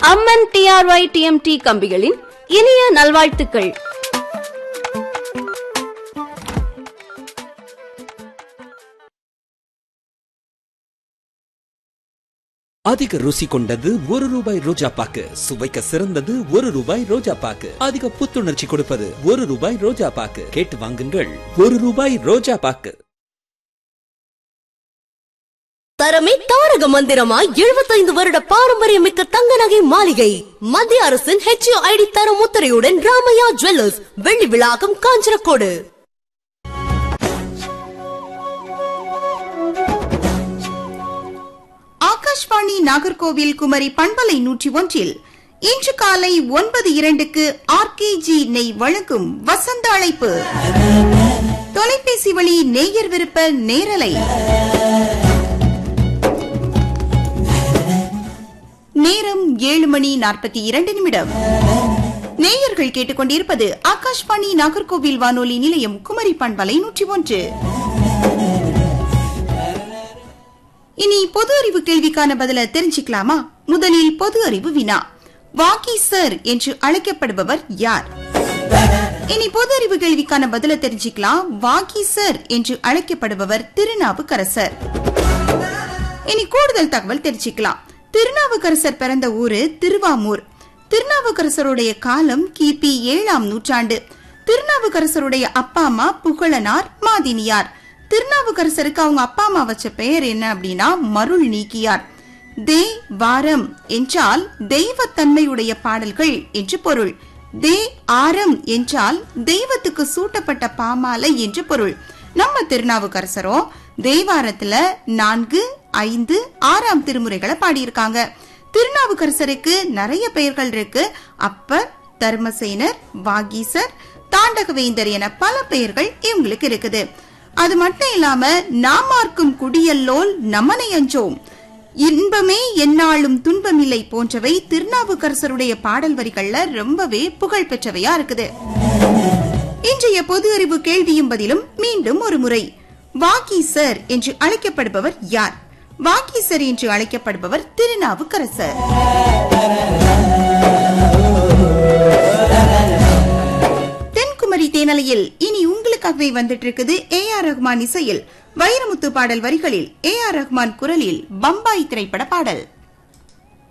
அம்மன் TRY TMT கம்பிகளின் இனிய நல்வாழ்த்துக்கள் அதிக ருசி கொண்டது ஒரு ரூபாய் ரோஜா பாக்கு சுவைக்க சிறந்தது ஒரு ரூபாய் ரோஜா பாக்கு அதிக புத்துணர்ச்சி கொடுப்பது ஒரு ரூபாய் ரோஜா பாக்கு கேட்டு வாங்குங்கள் ஒரு ரூபாய் ரோஜா பாக்கு தரமே தாரக மந்திரமாய் எழுபத்தைந்து வருட பாரம்பரியமிக்க தங்க நகை மாளிகை மத்திய அரசின் ஹெச்ஓ ஐடி தர முத்திரையுடன் ராமையா ஜுவல்லர்ஸ் வெள்ளி விழாக்கம் காஞ்சனக்கோடு ஆகாஷ்வாணி நாகர்கோவில் குமரி பண்பலை நூற்றி ஒன்றில் இன்று காலை ஒன்பது இரண்டுக்கு ஆர்கேஜி நெய் வழங்கும் வசந்த அழைப்பு தொலைபேசி வழி நேயர் விருப்ப நேரலை நேரம் ஏழு மணி நாற்பத்தி இரண்டு நிமிடம் நேயர்கள் கேட்டுக்கொண்டிருப்பது ஆகாஷ்வாணி நாகர்கோவில் வானொலி நிலையம் குமரி பண்பலை நூற்றி ஒன்று இனி பொது அறிவு கேள்விக்கான பதில தெரிஞ்சுக்கலாமா முதலில் பொது அறிவு வினா வாக்கி சார் என்று அழைக்கப்படுபவர் யார் இனி பொது அறிவு கேள்விக்கான பதில தெரிஞ்சுக்கலாம் வாக்கி சார் என்று அழைக்கப்படுபவர் திருநாவுக்கரசர் இனி கூடுதல் தகவல் தெரிஞ்சுக்கலாம் திருநாவுக்கரசர் பிறந்த ஊரு திருவாமூர் திருநாவுக்கரசருடைய காலம் கிபி ஏழாம் நூற்றாண்டு திருநாவுக்கரசருடைய அப்பா அம்மா புகழனார் மாதினியார் திருநாவுக்கரசருக்கு அவங்க அப்பா அம்மா வச்ச பெயர் என்ன அப்படின்னா மருள் நீக்கியார் தே வாரம் என்றால் தெய்வத்தன்மையுடைய பாடல்கள் என்று பொருள் தே ஆரம் என்றால் தெய்வத்துக்கு சூட்டப்பட்ட பாமாலை என்று பொருள் நம்ம திருநாவுக்கரசரோ தேவாரத்துல நான்கு ஐந்து ஆறாம் திருமுறைகளை பாடியிருக்காங்க திருநாவுக்கரசருக்கு நிறைய பெயர்கள் இருக்கு அப்பர் தர்மசேனர் வாகீசர் தாண்டகவேந்தர் என பல பெயர்கள் இவங்களுக்கு இருக்குது அது மட்டும் இல்லாம நாமார்க்கும் குடியல்லோல் நமனை அஞ்சோம் இன்பமே எந்நாளும் துன்பமில்லை போன்றவை திருநாவுக்கரசருடைய பாடல் வரிகள்ல ரொம்பவே புகழ் பெற்றவையா இருக்குது இன்றைய பொது அறிவு கேள்வியும் பதிலும் மீண்டும் ஒரு முறை வாகீசர் என்று அழைக்கப்படுபவர் யார் வாகீசர் என்று அழைக்கப்படுபவர் திருநாவுக்கரசர் தென்குமரி தேனலையில் இனி உங்களுக்காகவே வந்துட்டு இருக்குது ஏ ஆர் ரஹ்மான் இசையில் வைரமுத்து பாடல் வரிகளில் ஏ ஆர் ரஹ்மான் குரலில் பம்பாய் திரைப்பட பாடல்